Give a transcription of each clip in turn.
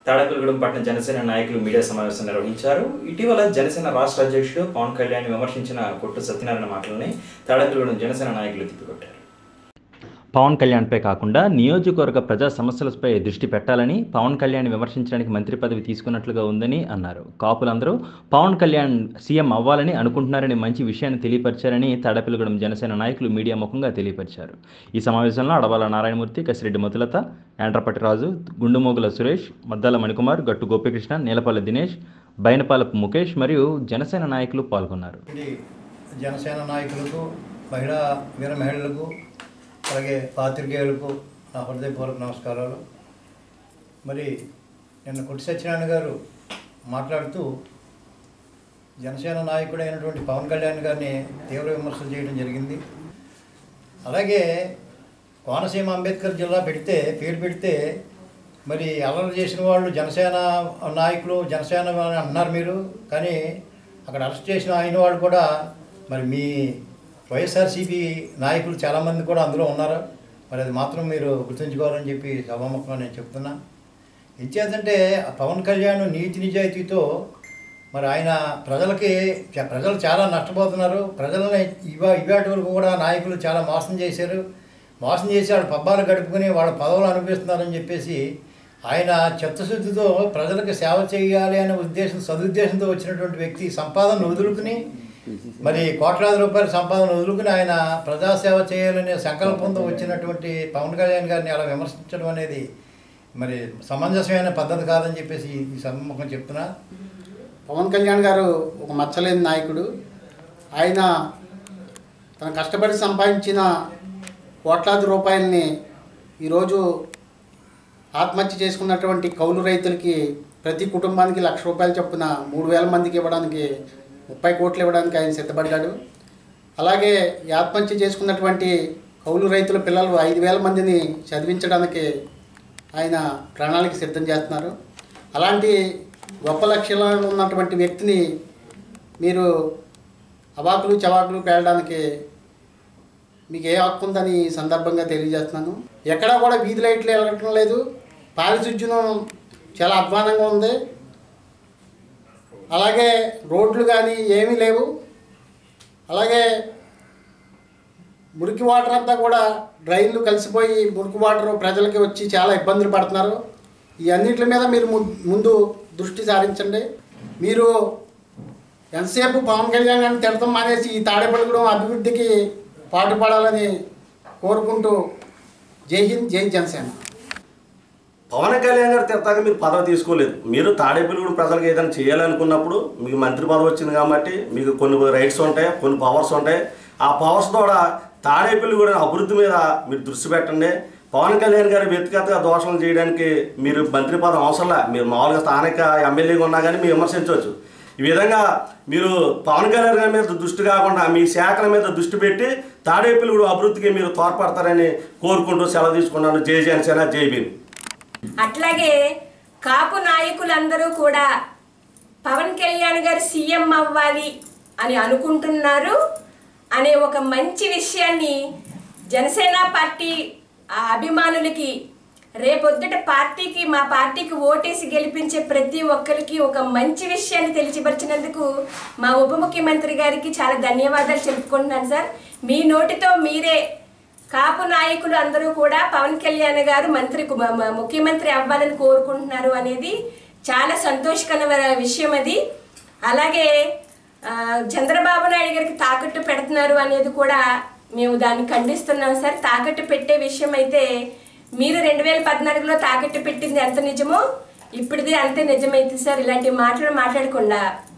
తాడేపల్లిగూడెం పట్టణ జనసేన నాయకులు మీడియా సమావేశం నిర్వహించారు ఇటీవల జనసేన రాష్ట్ర అధ్యక్షుడు పవన్ కళ్యాణ్ విమర్శించిన కొట్టు సత్యనారాయణ మాటలని తాడేపల్లిగూడెం జనసేన నాయకులు తిప్పికొట్టారు పవన్ కళ్యాణ్పై కాకుండా నియోజకవర్గ ప్రజా సమస్యలపై దృష్టి పెట్టాలని పవన్ కళ్యాణ్ విమర్శించడానికి మంత్రి పదవి తీసుకున్నట్లుగా ఉందని అన్నారు కాపులందరూ పవన్ కళ్యాణ్ సీఎం అవ్వాలని అనుకుంటున్నారని మంచి విషయాన్ని తెలియపరిచారని తాడేపల్లిగూడెం జనసేన నాయకులు మీడియా ముఖంగా తెలియపరిచారు ఈ సమావేశంలో అడవాల నారాయణమూర్తి కసిరెడ్డి మధులత యాండ్రపట్టి రాజు గుండుమోగుల సురేష్ మద్దాల మణికుమార్ గట్టు గోపికృష్ణ నీలపల్లి దినేష్ బైనపాలపు ముఖేష్ మరియు జనసేన నాయకులు పాల్గొన్నారు ఇది జనసేన నాయకులకు మహిళా వీర మహిళలకు అలాగే పాత్రికేయులకు నా హృదయపూర్వక నమస్కారాలు మరి నిన్న కొట్టి సత్యనారాయణ గారు మాట్లాడుతూ జనసేన నాయకుడైనటువంటి పవన్ కళ్యాణ్ గారిని తీవ్ర విమర్శలు చేయడం జరిగింది అలాగే కోనసీమ అంబేద్కర్ జిల్లా పెడితే పేరు పెడితే మరి అల్లరి చేసిన వాళ్ళు జనసేన నాయకులు జనసేన అని అన్నారు మీరు కానీ అక్కడ అరెస్ట్ చేసిన అయిన వాళ్ళు కూడా మరి మీ వైఎస్ఆర్సీపీ నాయకులు చాలామంది కూడా అందులో ఉన్నారు మరి అది మాత్రం మీరు గుర్తుంచుకోవాలని చెప్పి సభాముఖంగా నేను చెప్తున్నా ఇచ్చేదంటే పవన్ కళ్యాణ్ నీతి నిజాయితీతో మరి ఆయన ప్రజలకి చ- ప్రజలు చాలా నష్టపోతున్నారు ప్రజలని ఇవా ఇవాటి వరకు కూడా నాయకులు చాలా మోసం చేశారు మోసం చేసి వాళ్ళ పబ్బాలు గడుపుకొని వాళ్ళ పదవులు అనిపిస్తున్నారని చెప్పేసి ఆయన చిత్తశుద్ధితో ప్రజలకు సేవ చేయాలి అనే ఉద్దేశం సదుద్దేశంతో వచ్చినటువంటి వ్యక్తి సంపాదన వదులుకుని మరి కోట్లాది రూపాయల సంపాదన వదులుకుని ఆయన ప్రజాసేవ చేయాలనే సంకల్పంతో వచ్చినటువంటి పవన్ కళ్యాణ్ గారిని అలా విమర్శించడం అనేది మరి సమంజసమైన పద్ధతి కాదని చెప్పేసి ఈ సమ్ముఖం చెప్తున్నా పవన్ కళ్యాణ్ గారు ఒక మచ్చలేని నాయకుడు ఆయన తన కష్టపడి సంపాదించిన కోట్లాది రూపాయలని ఈరోజు ఆత్మహత్య చేసుకున్నటువంటి కౌలు రైతులకి ప్రతి కుటుంబానికి లక్ష రూపాయలు చొప్పున మూడు వేల మందికి ఇవ్వడానికి ముప్పై కోట్లు ఇవ్వడానికి ఆయన సిద్ధపడ్డాడు అలాగే ఈ ఆత్మహత్య చేసుకున్నటువంటి కౌలు రైతుల పిల్లలు ఐదు వేల మందిని చదివించడానికి ఆయన ప్రణాళిక సిద్ధం చేస్తున్నారు అలాంటి గొప్ప లక్ష్యాలు ఉన్నటువంటి వ్యక్తిని మీరు అవాకులు చవాకులు పేలడానికి మీకు ఏ హక్కు ఉందని ఈ సందర్భంగా తెలియజేస్తున్నాను ఎక్కడా కూడా వీధి లైట్లు వెలగటం లేదు పారిశుధ్యం చాలా అధ్వానంగా ఉంది అలాగే రోడ్లు కానీ ఏమీ లేవు అలాగే మురికి వాటర్ అంతా కూడా డ్రైన్లు కలిసిపోయి మురికి వాటర్ ప్రజలకి వచ్చి చాలా ఇబ్బందులు పడుతున్నారు ఈ అన్నిటి మీద మీరు ము- ముందు దృష్టి సారించండి మీరు ఎంతసేపు పవన్ కళ్యాణ్ గారిని తిడతాం మానేసి ఈ తాడేపల్లిగూడెం అభివృద్ధికి పాటుపడాలని కోరుకుంటూ జై హింద్ జై జనసేన పవన్ కళ్యాణ్ గారు తిడతాక మీరు పదవి తీసుకోలేదు మీరు తాడేపల్లిగూడెం ప్రజలకు ఏదైనా చేయాలనుకున్నప్పుడు మీకు మంత్రి పదవి వచ్చింది కాబట్టి మీకు కొన్ని రైట్స్ ఉంటాయి కొన్ని పవర్స్ ఉంటాయి ఆ పవర్స్ ద్వారా తాడేపల్లిగూడెం అభివృద్ధి మీద మీరు దృష్టి పెట్టండి పవన్ కళ్యాణ్ గారి వ్యక్తిగత దోషణలు చేయడానికి మీరు మంత్రి పదం అవసరంలా మీరు మామూలుగా స్థానిక ఎమ్మెల్యేగా ఉన్నా కానీ మీరు విమర్శించవచ్చు ఈ విధంగా మీరు పవన్ కళ్యాణ్ గారి మీద దృష్టి కాకుండా మీ శాఖల మీద దృష్టి పెట్టి తాడేపల్లిగూడెం అభివృద్ధికి మీరు తోడ్పడతారని కోరుకుంటూ సెలవు తీసుకున్నాను జై జనసేన జై భీమ్ అట్లాగే కాపు నాయకులందరూ కూడా పవన్ కళ్యాణ్ గారు సీఎం అవ్వాలి అని అనుకుంటున్నారు అనే ఒక మంచి విషయాన్ని జనసేన పార్టీ ఆ అభిమానులకి రేపొద్దుట పార్టీకి మా పార్టీకి ఓటేసి గెలిపించే ప్రతి ఒక్కరికి ఒక మంచి విషయాన్ని తెలియపరిచినందుకు మా ఉప ముఖ్యమంత్రి గారికి చాలా ధన్యవాదాలు చెప్పుకుంటున్నాను సార్ మీ నోటితో మీరే కాపు నాయకులు అందరూ కూడా పవన్ కళ్యాణ్ గారు మంత్రి మ- మ- ముఖ్యమంత్రి అవ్వాలని కోరుకుంటున్నారు అనేది చాలా సంతోషకరమైన విషయం అది అలాగే ఆ, చంద్రబాబు నాయుడు గారికి తాకట్టు పెడుతున్నారు అనేది కూడా మేము దాన్ని ఖండిస్తున్నాం సార్ తాకట్టు పెట్టే విషయం అయితే మీరు రెండు వేల పద్నాలుగులో తాకట్టు పెట్టింది ఎంత నిజమో ఇప్పుడుది అంతే నిజమైతే సార్ ఇలాంటి మాటలు మాట్లాడకుండా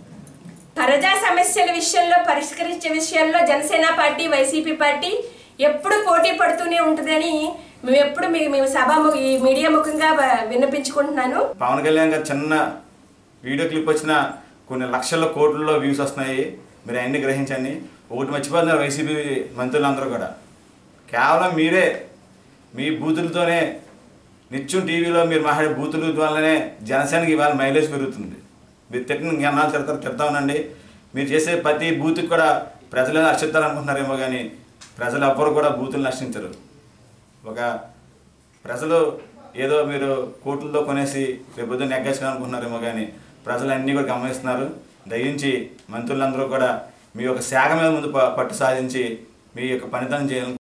ప్రజా సమస్యల విషయంలో పరిష్కరించే విషయాల్లో జనసేన పార్టీ వైసీపీ పార్టీ ఎప్పుడు పోటీ పడుతూనే ఉంటుందని మేము ఎప్పుడు మీ మేము సభ ఈ మీడియా ముఖంగా వ- విన్నపించుకుంటున్నాను పవన్ కళ్యాణ్ గారు చిన్న వీడియో క్లిప్ వచ్చిన కొన్ని లక్షల కోట్లలో వ్యూస్ వస్తున్నాయి మీరు అన్ని గ్రహించండి ఒకటి మర్చిపోతున్నారు వైసీపీ మంత్రులందరూ కూడా కేవలం మీరే మీ బూతులతోనే నిత్యం టీవీలో మీరు మాట్లాడే బూతుల వల్లనే జనసేనకి ఇవాళ మైలేజ్ పెరుగుతుంది మీరు తిట్టిన జ్ఞానాలు తిడతారు తిడతా ఉండండి మీరు చేసే ప్రతి బూత్కి కూడా ప్రజలు నశిస్తారనుకుంటున్నారేమో కానీ ప్రజలు ఎవ్వరు కూడా బూతులు నశించరు ఒక ప్రజలు ఏదో మీరు కోట్లతో కొనేసి రేపు పొద్దున్న నెగ్గేసుకుని అనుకుంటున్నారేమో కానీ ప్రజలు అన్నీ కూడా గమనిస్తున్నారు దయించి మంత్రులందరూ కూడా మీ యొక్క శాఖ మీద ముందు ప- పట్టు సాధించి మీ యొక్క పనితనం చేయాలని